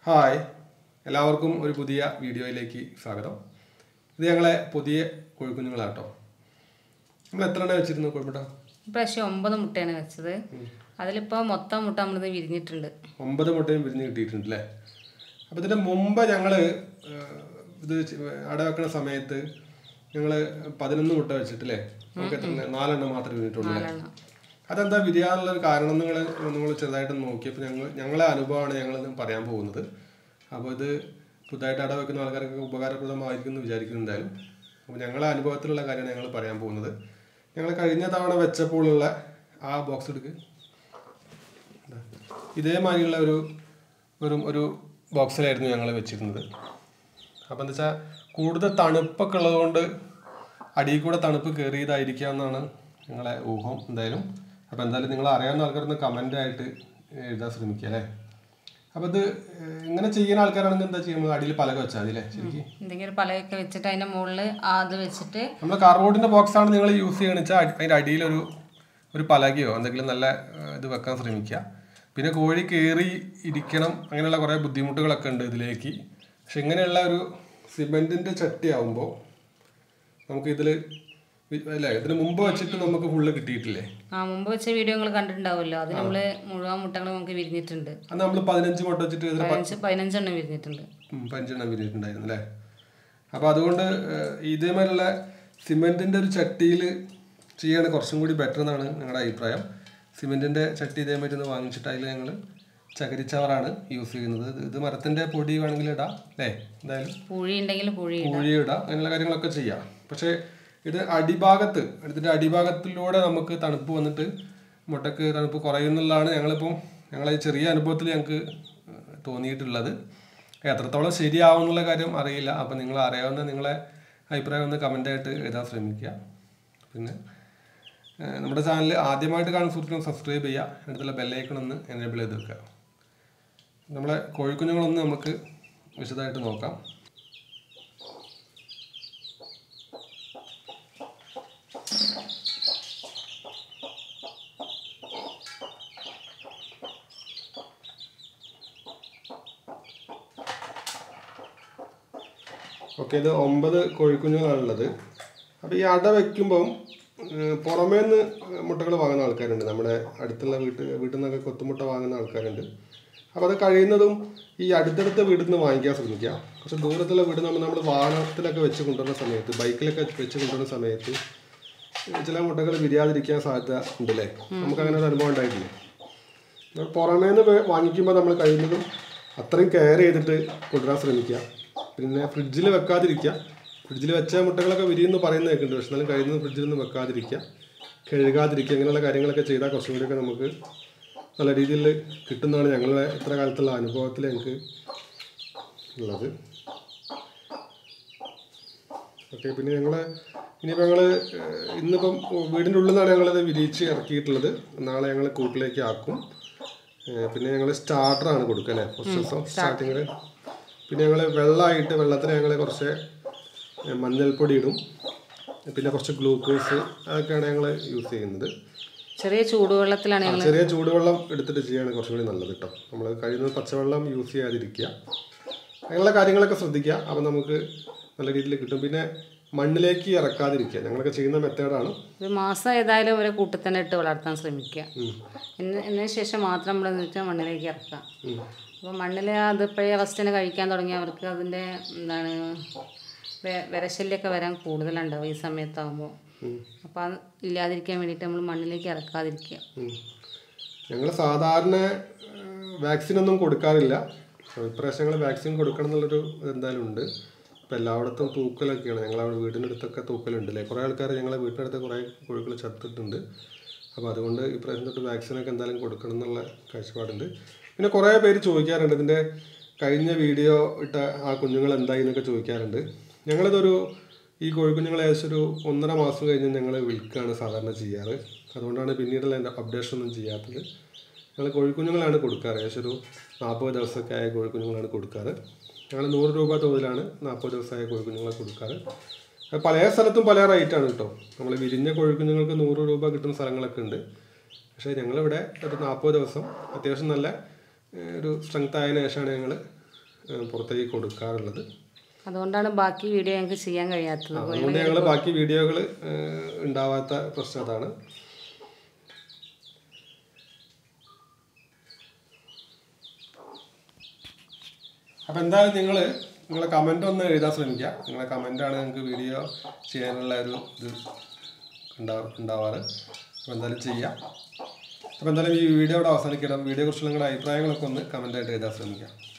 Hi എല്ലാവർക്കും ഒരു പുതിയ വീഡിയോയിലേക്ക് സ്വാഗതം ഇത് ഞങ്ങളെ പുതിയ കോഴിക്കുഞ്ഞുങ്ങളാട്ടോ നമ്മൾ എത്ര എണ്ണം വെച്ചിരുന്നു കോഴിമുട്ട ഇപ്രാവശ്യം ഒമ്പത് മുട്ടയാണ് വെച്ചത് അതിലിപ്പോൾ മൊത്തം മുട്ട നമ്മളിത് വിരിഞ്ഞിട്ടുണ്ട് ഒമ്പത് മുട്ടയും വിരിഞ്ഞ് കിട്ടിയിട്ടുണ്ട് അല്ലേ അപ്പോൾ ഇതിൻ്റെ മുമ്പ് ഞങ്ങൾ ഇത് ചെ- അട വെക്കുന്ന സമയത്ത് ഞങ്ങൾ പതിനൊന്ന് മുട്ട വെച്ചിട്ടില്ലേ നമുക്ക് എത്ര എണ്ണം? നാലെണ്ണം മാത്രമേ വിരിഞ്ഞിട്ടുള്ളൂ അല്ലേ നാലെണ്ണം അതെന്താ വിരിയാനുള്ള ഒരു കാരണം നിങ്ങൾ നിങ്ങൾ ചെറുതായിട്ട് നോക്കിയപ്പോൾ ഞങ്ങൾ ഞങ്ങളെ അനുഭവമാണ് ഞങ്ങളിന്ന് പറയാൻ പോകുന്നത് അപ്പോൾ ഇത് പുതുതായിട്ട് അട വെക്കുന്ന ആൾക്കാർക്ക് ഉപകാരപ്രദമായിരിക്കും എന്ന് വിചാരിക്കുന്നു എന്തായാലും അപ്പോൾ ഞങ്ങളെ അനുഭവത്തിലുള്ള കാര്യമാണ് ഞങ്ങൾ പറയാൻ പോകുന്നത് ഞങ്ങൾ കഴിഞ്ഞ തവണ വെച്ചപ്പോഴുള്ള ആ ബോക്സ് എടുക്ക് ഇതാ. ഇതേമാതിരിയുള്ള ഒരു വെറും ഒരു ബോക്സിലായിരുന്നു ഞങ്ങൾ വെച്ചിരുന്നത് അപ്പം എന്താ വെച്ചാൽ കൂടുതൽ തണുപ്പൊക്കെ ഉള്ളതുകൊണ്ട് അടിയിൽ കൂടെ തണുപ്പ് കയറിയതായിരിക്കാം എന്നാണ് ഞങ്ങളെ ഊഹം എന്തായാലും അപ്പോൾ എന്തായാലും നിങ്ങൾ അറിയാവുന്ന ആൾക്കാരൊന്ന് കമൻ്റ് ആയിട്ട് എഴുതാൻ ശ്രമിക്കുക അല്ലേ അപ്പോൾ ഇത് ഏഹ്, ഇങ്ങനെ ചെയ്യുന്ന ആൾക്കാരാണെങ്കിൽ എന്താ ചെയ്യുന്നത് അടിയിൽ പലക വെച്ചാൽ മതി അല്ലേ ശരിക്കും എന്തെങ്കിലും ഒരു പലയൊക്കെ വെച്ചിട്ട് അതിൻ്റെ മുകളിൽ അത് വെച്ചിട്ട് നമ്മൾ കാർബോർഡിൻ്റെ ബോക്സാണ് നിങ്ങൾ യൂസ് ചെയ്യണമെന്ന് വെച്ചാൽ അതിൻ്റെ അടിയിലൊരു ഒരു പലകയോ എന്തെങ്കിലും നല്ല ഏഹ്, ഇത് വെക്കാൻ ശ്രമിക്കുക പിന്നെ കോഴി കയറി ഇരിക്കണം അങ്ങനെയുള്ള കുറേ ബുദ്ധിമുട്ടുകളൊക്കെ ഉണ്ട് ഇതിലേക്ക് പക്ഷെ ഇങ്ങനെയുള്ള ഒരു സിമെൻറ്റിൻ്റെ ചട്ടി ആവുമ്പോൾ നമുക്ക് ഇതിൽ അല്ലേ ഇതിന് മുമ്പ് വെച്ചിട്ട് നമുക്ക് ഫുള്ള് കിട്ടിയിട്ടില്ലേ ആ മുമ്പ് വെച്ച വീഡിയോ നിങ്ങൾ കണ്ടിട്ടുണ്ടാവുമല്ലോ അത് നമ്മൾ മുഴുവൻ മുട്ടകൾ നമുക്ക് വിരിഞ്ഞിട്ടുണ്ട് അന്ന് നമ്മൾ പതിനഞ്ച് മുട്ട വെച്ചിട്ട് ഇതിന് പതിനഞ്ച് പതിനഞ്ചെണ്ണം വിരിഞ്ഞിട്ടുണ്ട് ഉം, പഞ്ചെണ്ണം വിരിഞ്ഞിട്ടുണ്ടായിരുന്നു അല്ലേ അപ്പോൾ അതുകൊണ്ട് ഏഹ്, ഇതേമാതിരിയുള്ള സിമെൻറ്റിൻ്റെ ഒരു ചട്ടിയിൽ ചെയ്യാണ് കുറച്ചും കൂടി ബെറ്റർ എന്നാണ് ഞങ്ങളുടെ അഭിപ്രായം സിമെൻറ്റിൻ്റെ ചട്ടി ഇതേമാതിരി ഒന്ന് വാങ്ങിച്ചിട്ട് അതിൽ ഞങ്ങൾ ചകരിച്ചവറാണ് യൂസ് ചെയ്യുന്നത് ഇത് ഇത് മരത്തിൻ്റെ പൊടി വേണമെങ്കിൽ ഇടാം അല്ലേ എന്തായാലും പുഴി ഉണ്ടെങ്കിൽ പുഴി പൂഴി ഇടാം അങ്ങനെയുള്ള കാര്യങ്ങളൊക്കെ ചെയ്യാം പക്ഷേ ഇത് അടിഭാഗത്ത് ഇതിൻ്റെ അടിഭാഗത്തിലൂടെ നമുക്ക് തണുപ്പ് വന്നിട്ട് മുട്ടക്ക് തണുപ്പ് കുറയുന്നുള്ളതാണ് ഞങ്ങളിപ്പം ഞങ്ങളെ ഈ ചെറിയ അനുഭവത്തിൽ ഞങ്ങൾക്ക് തോന്നിയിട്ടുള്ളത് എത്രത്തോളം ശരിയാവും എന്നുള്ള കാര്യം അറിയില്ല അപ്പം നിങ്ങൾ അറിയാവുന്ന നിങ്ങളെ അഭിപ്രായം ഒന്ന് കമൻ്റായിട്ട് എഴുതാൻ ശ്രമിക്കുക പിന്നെ ഏഹ്, നമ്മുടെ ചാനൽ ആദ്യമായിട്ട് കാണുന്ന സുഹൃത്തുക്കൾ സബ്സ്ക്രൈബ് ചെയ്യുക അടുത്തുള്ള ബെല്ലൈക്കൺ ഒന്ന് എനേബിൾ ചെയ്ത് വെക്കുക നമ്മളെ കോഴിക്കുഞ്ഞുങ്ങളൊന്ന് നമുക്ക് വിശദമായിട്ട് നോക്കാം ഓക്കെ ഇത് ഒമ്പത് കോഴിക്കുഞ്ഞുങ്ങളാണുള്ളത് അപ്പോൾ ഈ അട വയ്ക്കുമ്പം പുറമേ നിന്ന് മുട്ടകൾ വാങ്ങുന്ന ആൾക്കാരുണ്ട് നമ്മുടെ അടുത്തുള്ള വീട്ട് വീട്ടിൽ നിന്നൊക്കെ കൊത്തുമുട്ട വാങ്ങുന്ന ആൾക്കാരുണ്ട് അപ്പോൾ അത് കഴിയുന്നതും ഈ അടുത്തടുത്ത വീട്ടിൽ നിന്ന് വാങ്ങിക്കാൻ ശ്രമിക്കുക കുറച്ച് ദൂരത്തുള്ള വീട് നമ്മൾ നമ്മൾ വാഹനത്തിലൊക്കെ വെച്ച് കൊണ്ടുവരുന്ന സമയത്ത് ബൈക്കിലൊക്കെ വെച്ച് കൊണ്ടുവരുന്ന സമയത്ത് ചില മുട്ടകൾ വിരിയാതിരിക്കാൻ സാധ്യത ഉണ്ടല്ലേ നമുക്ക് അങ്ങനെ ഒരു അനുഭവം ഉണ്ടായിട്ടില്ലേ നമ്മൾ പുറമേ നിന്ന് വാങ്ങിക്കുമ്പോൾ നമ്മൾ കഴിയുന്നതും അത്രയും കെയർ ചെയ്തിട്ട് കൊണ്ടുവരാൻ ശ്രമിക്കുക പിന്നെ ഫ്രിഡ്ജിൽ വെക്കാതിരിക്കുക ഫ്രിഡ്ജിൽ വെച്ച മുട്ടകളൊക്കെ വിരിയെന്ന് പറയുന്നത് കേൾക്കുന്നുണ്ട് പക്ഷെ എന്നാലും കഴിയുന്നത് ഫ്രിഡ്ജിലൊന്നും വെക്കാതിരിക്കുക കഴുകാതിരിക്കുക അങ്ങനെയുള്ള കാര്യങ്ങളൊക്കെ ചെയ്താൽ കുറച്ചും കൂടിയൊക്കെ നമുക്ക് നല്ല രീതിയിൽ കിട്ടുന്നതാണ് ഞങ്ങളുടെ ഇത്ര കാലത്തുള്ള അനുഭവത്തിൽ ഞങ്ങൾക്ക് ഉള്ളത് ഓക്കെ പിന്നെ ഞങ്ങൾ ഇനിയിപ്പോൾ ഞങ്ങൾ ഇന്നിപ്പം വീടിൻ്റെ ഉള്ളിൽ നിന്നാണ് ഞങ്ങളിത് വിരിയിച്ച് ഇറക്കിയിട്ടുള്ളത് നാളെ ഞങ്ങൾ കൂട്ടിലേക്ക് ആക്കും ഏഹ് പിന്നെ ഞങ്ങൾ സ്റ്റാർട്ടറാണ് കൊടുക്കുക അല്ലേ ഫസ്റ്റ് ദിവസം സ്റ്റാർട്ടിങ്ങിൽ പിന്നെ ഞങ്ങൾ വെള്ളമായിട്ട് വെള്ളത്തിന് ഞങ്ങൾ കുറച്ച് ഏഹ് മഞ്ഞൾപ്പൊടി ഇടും പിന്നെ കുറച്ച് ഗ്ലൂക്കോസ് അതൊക്കെയാണ് ഞങ്ങൾ യൂസ് ചെയ്യുന്നത് ചെറിയ ചൂടുവെള്ളത്തിലാണ് ആ, ഞങ്ങൾ ചെറിയ ചൂടുവെള്ളം എടുത്തിട്ട് ചെയ്യാണ് കുറച്ചും കൂടി നല്ലത് കേട്ടോ നമ്മൾ കഴിയുന്നത് പച്ചവെള്ളം യൂസ് ചെയ്യാതിരിക്കുക അങ്ങനെയുള്ള കാര്യങ്ങളൊക്കെ ശ്രദ്ധിക്കുക അപ്പം നമുക്ക് നല്ല രീതിയിൽ കിട്ടും പിന്നെ മണ്ണിലേക്ക് ഇറക്കാതിരിക്കുക ഞങ്ങളൊക്കെ ചെയ്യുന്ന മെത്തേഡാണ് ഒരു മാസം ഏതായാലും അവരെ കൂട്ടിൽ തന്നെ ഇട്ട് വളർത്താൻ ശ്രമിക്കുക എന്ന് എന്നതിന് ശേഷം മാത്രം നമ്മൾ എന്ന് വെച്ചാൽ മണ്ണിലേക്ക് ഇറക്കാം അപ്പോൾ മണ്ണിൽ അത് ഇപ്പോഴേ ഫസ്റ്റ് തന്നെ കഴിക്കാൻ തുടങ്ങിയവർക്ക് അതിൻ്റെ എന്താണ് വെ- വിരശല്യമൊക്കെ വരാൻ കൂടുതലുണ്ടാവും ഈ സമയത്താകുമ്പോൾ അപ്പോൾ അത് ഇല്ലാതിരിക്കാൻ വേണ്ടിയിട്ട് നമ്മൾ മണ്ണിലേക്ക് ഇറക്കാതിരിക്കുക ഞങ്ങൾ സാധാരണ വാക്സിൻ ഒന്നും കൊടുക്കാറില്ല ഇപ്രാവശ്യം ഞങ്ങൾ വാക്സിൻ കൊടുക്കണം എന്നുള്ളൊരു ഇത് എന്തായാലും ഉണ്ട് ഇപ്പം എല്ലായിടത്തും തൂക്കലൊക്കെയാണ് ഞങ്ങളവിടെ വീടിനടുത്തൊക്കെ തൂക്കലുണ്ട് അല്ലേ കുറേ ആൾക്കാർ ഞങ്ങളെ വീട്ടിനടുത്ത് കുറേ കോഴികൾ ചത്തിട്ടുണ്ട് അപ്പോൾ അതുകൊണ്ട് ഇപ്രാവശ്യം തൊട്ട് വാക്സിനൊക്കെ എന്തായാലും കൊടുക്കണം എന്നുള്ള കാഴ്ചപ്പാടുണ്ട് പിന്നെ കുറേ പേര് ചോദിക്കാറുണ്ട് ഇതിൻ്റെ കഴിഞ്ഞ വീഡിയോ ഇട്ട ആ കുഞ്ഞുങ്ങൾ എന്തായി എന്നൊക്കെ ചോദിക്കാറുണ്ട് ഞങ്ങളിതൊരു ഈ കോഴിക്കുഞ്ഞുങ്ങളെ ഏകദേശം ഒരു ഒന്നര മാസം കഴിഞ്ഞ് ഞങ്ങൾ വിൽക്കുകയാണ് സാധാരണ ചെയ്യാറ് അതുകൊണ്ടാണ് പിന്നീടുള്ള എൻ്റെ അപ്ഡേഷൻ ഒന്നും ചെയ്യാത്തത് ഞങ്ങൾ കോഴിക്കുഞ്ഞുങ്ങളാണ് കൊടുക്കാറ് ഏകദേശം ഒരു നാൽപ്പത് ദിവസമൊക്കെ ആയ കോഴിക്കുഞ്ഞുങ്ങളാണ് കൊടുക്കാറ് ഞങ്ങൾ നൂറ് രൂപ തോതിലാണ് നാൽപ്പത് ദിവസമായ കോഴിക്കുഞ്ഞുങ്ങളെ കൊടുക്കാറ് അത് പല സ്ഥലത്തും പല റേറ്റാണ് കേട്ടോ നമ്മൾ വിരിഞ്ഞ കോഴിക്കുഞ്ഞുങ്ങൾക്ക് നൂറ് രൂപ കിട്ടുന്ന സ്ഥലങ്ങളൊക്കെ ഉണ്ട് പക്ഷേ ഞങ്ങളിവിടെ ഒരു നാൽപ്പത് ദിവസം അത്യാവശ്യം നല്ല ഏഹ്, ഒരു സ്ട്രെങ്ത് ആയതിനു ശേഷമാണ് ഞങ്ങൾ ഏഹ്, പുറത്തേക്ക് കൊടുക്കാറുള്ളത് അതുകൊണ്ടാണ് ബാക്കി വീഡിയോ ഞങ്ങൾക്ക് ചെയ്യാൻ കഴിയാത്തത് അതുകൊണ്ട് ഞങ്ങൾ ബാക്കി വീഡിയോകൾ ഉണ്ടാവാത്ത പ്രശ്നം അതാണ് അപ്പോൾ എന്തായാലും നിങ്ങൾ നിങ്ങളെ കമൻ്റ് ഒന്ന് എഴുതാൻ ശ്രമിക്കുക നിങ്ങളെ കമൻ്റാണ് നിങ്ങൾക്ക് വീഡിയോ ചെയ്യാനുള്ള ഒരു ഇത് ഉണ്ടാ ഉണ്ടാവാറ് അപ്പോൾ എന്തായാലും ചെയ്യാം അപ്പോൾ എന്തായാലും ഈ വീഡിയോ ഇവിടെ അവസാനിക്കണം വീഡിയോയെക്കുറിച്ചുള്ള നിങ്ങളുടെ അഭിപ്രായങ്ങളൊക്കെ ഒന്ന് കമൻ്റായിട്ട് എഴുതാൻ ശ്രമിക്കാം